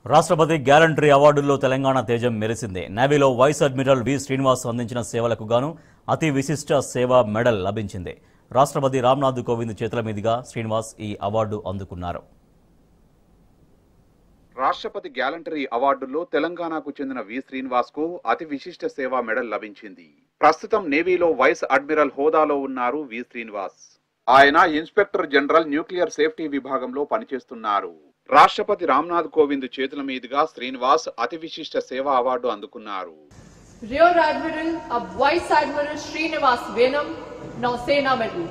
రాష్ట్రపతి గ్యారంటరీ అవార్డుల్లో తెలంగాణ తేజం మెరిసింది నేవీలో వైస్ అడ్మిరల్ వి శ్రీనివాస్ అందించిన సేవలకు గాను అతి విశిష్ట సేవా మెడల్ లభించింది రాష్ట్రపతి రామ్నాథ్ కోవింద్ చేతుల మీదుగా శ్రీనివాస్ ఈ అవార్డు అందుకున్నారు రాష్ట్రపతి గ్యాలంటరీ అవార్డుల్లో తెలంగాణకు చెందిన వి శ్రీనివాస్ కు అతి విశిష్ట సేవా మెడల్ లభించింది ప్రస్తుతం నేవీలో వైస్ అడ్మిరల్ హోదాలో ఉన్నారు వి శ్రీనివాస్ ఆయన ఇన్స్పెక్టర్ జనరల్ న్యూక్లియర్ సేఫ్టీ విభాగంలో పనిచేస్తున్నారు రాష్ట్రపతి రామ్నాథ్ కోవింద్ చేతుల మీదుగా శ్రీనివాస్ అతి విశిష్ట సేవా అవార్డు అందుకున్నారు Rear Admiral of Vice Admiral Srinivas Venam, Nausena Medal.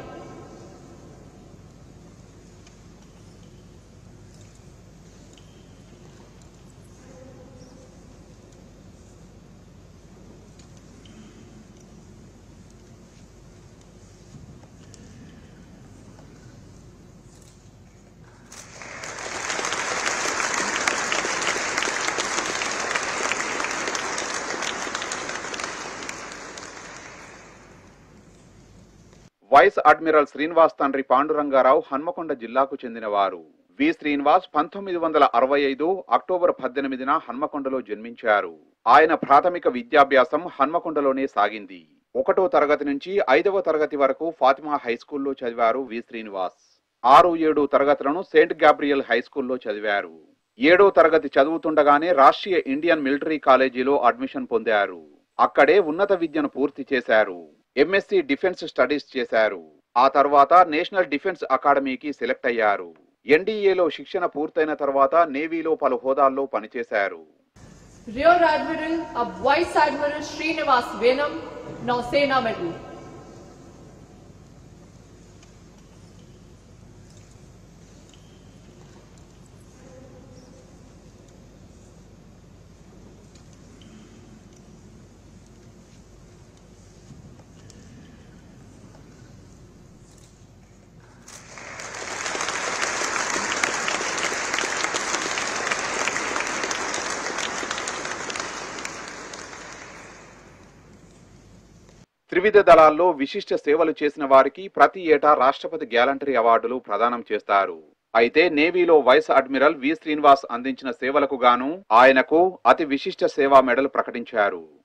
Vice admiral Srinivas తండ్రి పాండురంగారావు హన్మకొండ జిల్లాకు చెందినవారు వి శ్రీనివాస్ పంతొమ్మిది వందల అరవై ఐదు అక్టోబర్ పద్దెనిమిదిన హన్మకొండలో జన్మించారు ఆయన ప్రాథమిక విద్యాభ్యాసం హన్మకొండలోనే సాగింది ఒకటో తరగతి నుంచి ఐదవ తరగతి వరకు ఫాతిమా హై స్కూల్లో చదివారు వి శ్రీనివాస్ ఆరు ఏడు తరగతులను సెయింట్ గాబ్రియల్ హై స్కూల్లో చదివారు ఏడో తరగతి చదువుతుండగానే రాష్ట్రీయ ఇండియన్ మిలిటరీ కాలేజీలో అడ్మిషన్ పొందారు అక్కడే ఉన్నత విద్యను పూర్తి చేశారు ఎంఎస్సి డిఫెన్స్ స్టడీస్ చేశారు ఆ తర్వాత నేషనల్ డిఫెన్స్ అకాడమీకి సెలెక్ట్ అయ్యారు ఎన్డీఏలో శిక్షణ పూర్తయిన తర్వాత నేవీలో పలు హోదాల్లో పనిచేశారు Rear Admiral of Vice Admiral Srinivas Venam, Nausena Medal. త్రివిధ దళాల్లో విశిష్ట సేవలు చేసిన వారికి ప్రతి ఏటా రాష్ట్రపతి గ్యాలంటరీ అవార్డులు ప్రదానం చేస్తారు అయితే నేవీలో వైస్ అడ్మిరల్ వి శ్రీనివాస్ అందించిన సేవలకు గాను ఆయనకు అతి విశిష్ట సేవా మెడల్ ప్రకటించారు